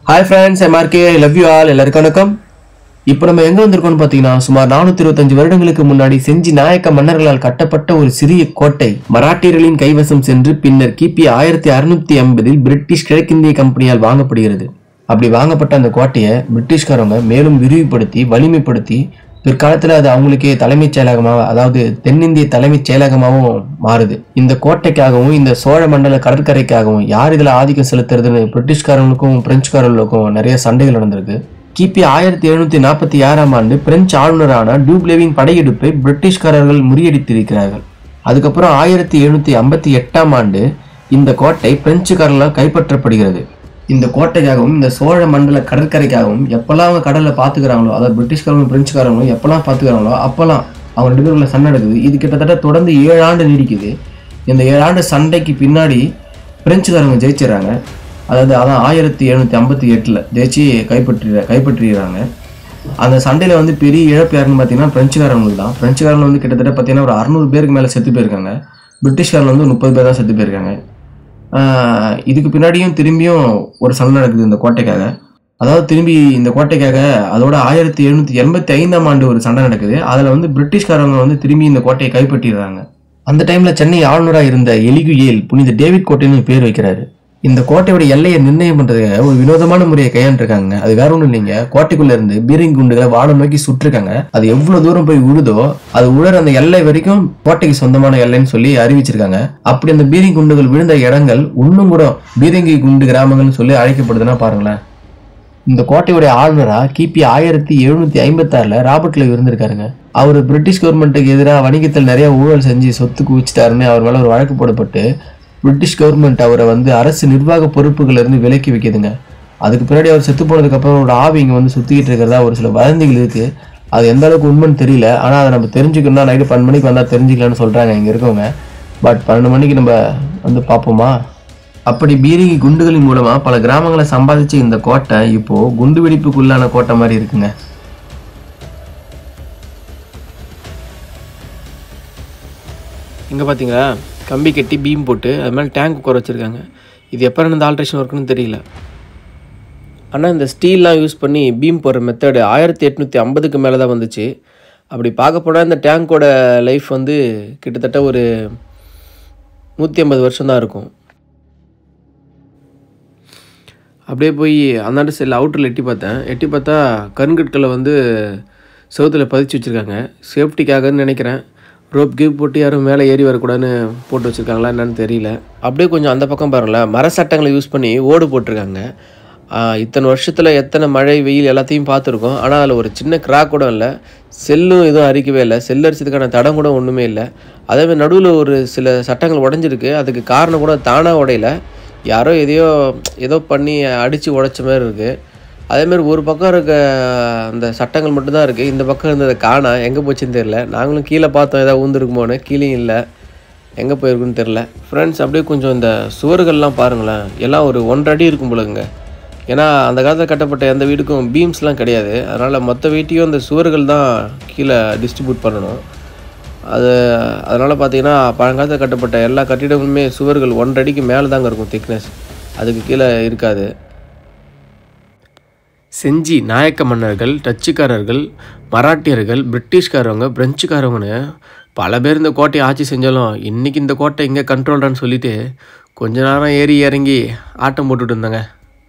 hi friends MRK love you all எல்லாருக்கும் வணக்கம் இப்போ நம்ம எங்க வந்திருக்கோம்னு பார்த்தீங்கன்னா சுமார் நானூத்தி இருபத்தஞ்சு வருடங்களுக்கு முன்னாடி செஞ்சி நாயக்க மன்னர்களால் கட்டப்பட்ட ஒரு சிறிய கோட்டை மராட்டியர்களின் கைவசம் சென்று பின்னர் கிபி ஆயிரத்தி அறுநூத்தி ஐம்பதில் பிரிட்டிஷ் கிழக்கிந்திய கம்பெனியால் வாங்கப்படுகிறது அப்படி வாங்கப்பட்ட அந்த கோட்டையை பிரிட்டிஷ்காரங்க மேலும் விரிவுபடுத்தி வலிமைப்படுத்தி பிற்காலத்துல அது அவங்களுக்கே தலைமைச் செயலகமாக அதாவது தென்னிந்திய தலைமைச் செயலகமாகவும் மாறுது இந்த கோட்டைக்காகவும் இந்த சோழ மண்டல கடற்கரைக்காகவும் யார் இதுல ஆதிக்கம் செலுத்துறதுன்னு பிரிட்டிஷ்காரங்களுக்கும் பிரெஞ்சுக்காரர்களுக்கும் நிறைய சண்டைகள் நடந்திருக்கு கிபி ஆயிரத்தி எழுநூத்தி நாற்பத்தி ஆறாம் ஆண்டு பிரெஞ்சு ஆளுநரான டியூப்ளேவின் படையெடுப்பை பிரிட்டிஷ்காரர்கள் முறியடித்திருக்கிறார்கள் அதுக்கப்புறம் ஆயிரத்தி எழுநூத்தி ஐம்பத்தி எட்டாம் ஆண்டு இந்த கோட்டை பிரெஞ்சுக்காரர்களால் கைப்பற்றப்படுகிறது இந்த கோட்டைக்காகவும் இந்த சோழ மண்டல கடற்கரைக்காகவும் எப்பெல்லாம் அவங்க கடல்ல பாத்துக்கிறாங்களோ அதாவது பிரிட்டிஷ்காரங்களும் பிரெஞ்சுக்காரங்களும் எப்பெல்லாம் பாத்துக்கிறாங்களோ அப்பெல்லாம் அவங்க ரெண்டு பேருக்குள்ள சண்டை நடக்குது இது கிட்டத்தட்ட தொடர்ந்து ஏழு ஆண்டு நீடிக்குது இந்த ஏழு ஆண்டு சண்டைக்கு பின்னாடி பிரெஞ்சுக்காரங்க ஜெயிச்சிடறாங்க அதாவது அதான் ஆயிரத்தி எழுநூத்தி ஐம்பத்தி எட்டுல ஜெயிச்சு கைப்பற்றி கைப்பற்றிடுறாங்க அந்த சண்டையில வந்து பெரிய இழப்பு யாருன்னு பார்த்தீங்கன்னா பிரெஞ்சுக்காரங்களுக்கு தான் பிரெஞ்சுக்காரங்க வந்து கிட்டத்தட்ட பார்த்தீங்கன்னா ஒரு அறுநூறு பேருக்கு மேலே செத்து போயிருக்காங்க பிரிட்டிஷ்காரங்க வந்து முப்பது பேர் தான் செத்து போயிருக்காங்க ஆஹ் இதுக்கு பின்னாடியும் திரும்பியும் ஒரு சண்டை நடக்குது இந்த கோட்டைக்காக அதாவது திரும்பி இந்த கோட்டைக்காக அதோட ஆயிரத்தி எழுநூத்தி எண்பத்தி ஐந்தாம் ஆண்டு ஒரு சண்டை நடக்குது அதுல வந்து பிரிட்டிஷ்காரங்க வந்து திரும்பி இந்த கோட்டையை கைப்பற்றிடுறாங்க அந்த டைம்ல சென்னை ஆளுநராக இருந்த எலிகுயேல் புனித டேவிட் கோட்டைன்னு பேர் வைக்கிறாரு இந்த கோட்டையோட எல்லையை நிர்ணயம் பண்றதுக்கு ஒரு வினோதமான முறையை கையாண்டிருக்காங்க அது வேற ஒண்ணும் இல்லைங்க கோட்டைக்குள்ள இருந்து பீரிங் குண்டுகளை வானம் நோக்கி சுட்டிருக்காங்க அது எவ்வளவு தூரம் போய் உழுதோ அது உழற அந்த எல்லை வரைக்கும் கோட்டைக்கு சொந்தமான எல்லைன்னு சொல்லி அறிவிச்சிருக்காங்க அப்படி அந்த பீரிங் குண்டுகள் விழுந்த இடங்கள் இன்னும் கூட பீரங்கி குண்டு கிராமங்கள்னு சொல்லி அழைக்கப்படுதுன்னா பாருங்களேன் இந்த கோட்டையுடைய ஆளுநரா கிபி ஆயிரத்தி எழுநூத்தி ஐம்பத்தாறுல ராபர்ட் லைவ் இருந்திருக்காருங்க அவர் பிரிட்டிஷ் கவர்மெண்ட்டுக்கு எதிராக வணிகத்தில் நிறைய ஊழல் செஞ்சு சொத்து குவிச்சிட்டாருன்னு அவர் மேல ஒரு வழக்கு போடப்பட்டு பிரிட்டிஷ் கவர்மெண்ட் அவரை வந்து அரசு நிர்வாக பொறுப்புகள்ல இருந்து விலக்கி வைக்குதுங்க அதுக்கு பின்னாடி அவர் செத்து போனதுக்கு அப்புறம் ஒரு ஆவி இங்க வந்து சுத்திக்கிட்டு இருக்கிறதா ஒரு சில வதந்திகள் இருக்கு அது எந்த அளவுக்கு உண்மைன்னு தெரியல ஆனா அதை நம்ம தெரிஞ்சுக்கணும்னா நைட்டு பன்னெண்டு மணிக்கு வந்தா தெரிஞ்சுக்கலாம்னு சொல்றாங்க இங்க இருக்கவங்க பட் பன்னெண்டு மணிக்கு நம்ம வந்து பார்ப்போமா அப்படி பீரங்கி குண்டுகளின் மூலமா பல கிராமங்களை சம்பாதிச்ச இந்த கோட்டை இப்போ குண்டு வெடிப்புக்குள்ளான கோட்டை மாதிரி இருக்குங்க இங்கே பார்த்தீங்களா கம்பி கட்டி பீம் போட்டு அது மேலே டேங்க் உட்கார வச்சுருக்காங்க இது எப்போ இந்த ஆல்ட்ரேஷன் ஒர்க்குன்னு தெரியல ஆனால் இந்த ஸ்டீல்லாம் யூஸ் பண்ணி பீம் போடுற மெத்தடு ஆயிரத்தி எட்நூற்றி ஐம்பதுக்கு மேலே தான் வந்துச்சு அப்படி பார்க்க போனால் இந்த டேங்கோட லைஃப் வந்து கிட்டத்தட்ட ஒரு நூற்றி ஐம்பது வருஷம் தான் இருக்கும் அப்படியே போய் அந்தாண்டு சைடில் அவுட்டரில் எட்டி பார்த்தேன் எட்டி பார்த்தா கருங்கற்களை வந்து செவுத்தில் பதிச்சு வச்சுருக்காங்க சேஃப்டிக்காகன்னு நினைக்கிறேன் ரோப் கீப் போட்டு யாரும் மேலே ஏறி வரக்கூடாதுன்னு போட்டு வச்சுருக்காங்களா என்னன்னு தெரியல அப்படியே கொஞ்சம் அந்த பக்கம் பாருங்களேன் மர சட்டங்களை யூஸ் பண்ணி ஓடு போட்டிருக்காங்க ஆஹ் இத்தனை வருஷத்தில் எத்தனை மழை வெயில் எல்லாத்தையும் பார்த்துருக்கோம் ஆனால் அதில் ஒரு சின்ன கிராக் கூட இல்லை செல்லும் எதுவும் அரிக்கவே இல்லை செல் அரிச்சதுக்கான தடம் கூட ஒன்றுமே இல்லை அதேமாதிரி நடுவில் ஒரு சில சட்டங்கள் உடஞ்சிருக்கு அதுக்கு காரணம் கூட தானாக உடையல யாரோ எதையோ ஏதோ பண்ணி அடித்து உடைச்ச மாதிரி இருக்குது அதேமாதிரி ஒரு பக்கம் இருக்க அந்த சட்டங்கள் மட்டும்தான் இருக்குது இந்த பக்கம் இருந்ததை காணா எங்கே போச்சுன்னு தெரில நாங்களும் கீழே பார்த்தோம் ஏதாவது ஊந்துருக்குமோன்னு கீழேயும் இல்லை எங்கே போயிருக்குன்னு தெரில ஃப்ரெண்ட்ஸ் அப்படியே கொஞ்சம் இந்த சுவர்கள்லாம் பாருங்களேன் எல்லாம் ஒரு ஒன்றரை அடி இருக்கும் போலங்க ஏன்னா அந்த காலத்தில் கட்டப்பட்ட எந்த வீடுக்கும் பீம்ஸ்லாம் கிடையாது அதனால் மொத்த வீட்டையும் அந்த சுவர்கள் தான் கீழே டிஸ்ட்ரிபியூட் பண்ணணும் அது அதனால் பார்த்தீங்கன்னா பழங்காலத்தில் கட்டப்பட்ட எல்லா கட்டிடங்களுமே சுவர்கள் ஒன்றரை அடிக்கு மேலே தாங்க இருக்கும் திக்னஸ் அதுக்கு கீழே இருக்காது செஞ்சி நாயக்க மன்னர்கள் டச்சுக்காரர்கள் மராட்டியர்கள் பிரிட்டிஷ்காரவங்க பிரெஞ்சுக்காரவங்கன்னு பல பேர் இந்த கோட்டையை ஆட்சி செஞ்சாலும் இன்றைக்கி இந்த கோட்டை இங்கே கண்ட்ரோல்டான்னு சொல்லிட்டு கொஞ்ச நேரம் ஏறி இறங்கி ஆட்டம் போட்டுட்டு இருந்தாங்க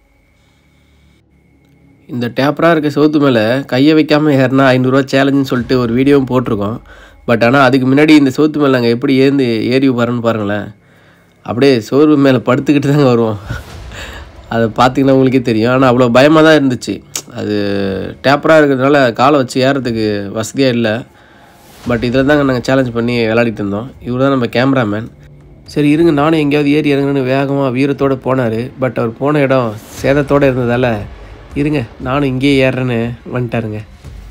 இந்த டேப்பராக இருக்க செவுத்து மேலே கையை வைக்காமல் ஏறினா ஐநூறுரூவா சேலஞ்சுன்னு சொல்லிட்டு ஒரு வீடியோவும் போட்டிருக்கோம் பட் ஆனால் அதுக்கு முன்னாடி இந்த செவுத்து மேலே நாங்கள் எப்படி ஏந்து ஏறி வரேன்னு பாருங்களேன் அப்படியே சோர்வு மேலே படுத்துக்கிட்டு தாங்க வருவோம் அதை பார்த்தீங்கன்னா உங்களுக்கே தெரியும் ஆனால் அவ்வளோ பயமாக தான் இருந்துச்சு அது டேப்பராக இருக்கிறதுனால காலை வச்சு ஏறதுக்கு வசதியாக இல்லை பட் இதில் தாங்க நாங்கள் சேலஞ்ச் பண்ணி விளையாடிட்டு இருந்தோம் இவர் தான் நம்ம கேமராமேன் சரி இருங்க நானும் எங்கேயாவது ஏறி இறங்குன்னு வேகமாக வீரத்தோடு போனார் பட் அவர் போன இடம் சேதத்தோடு இருந்ததால் இருங்க நானும் இங்கேயே ஏறுறேன்னு வந்துட்டாருங்க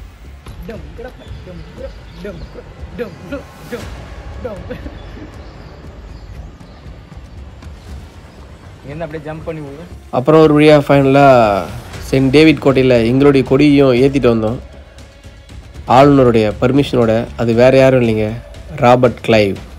என்ன அப்படியே ஜம்ப் பண்ணி விடு அப்புறம் ஒரு வழியாக ஃபைனலாக சென்ட் டேவிட் கோட்டையில் எங்களுடைய கொடியையும் ஏற்றிட்டு வந்தோம் ஆளுநருடைய பர்மிஷனோட அது வேறு யாரும் இல்லைங்க ராபர்ட் கிளைவ்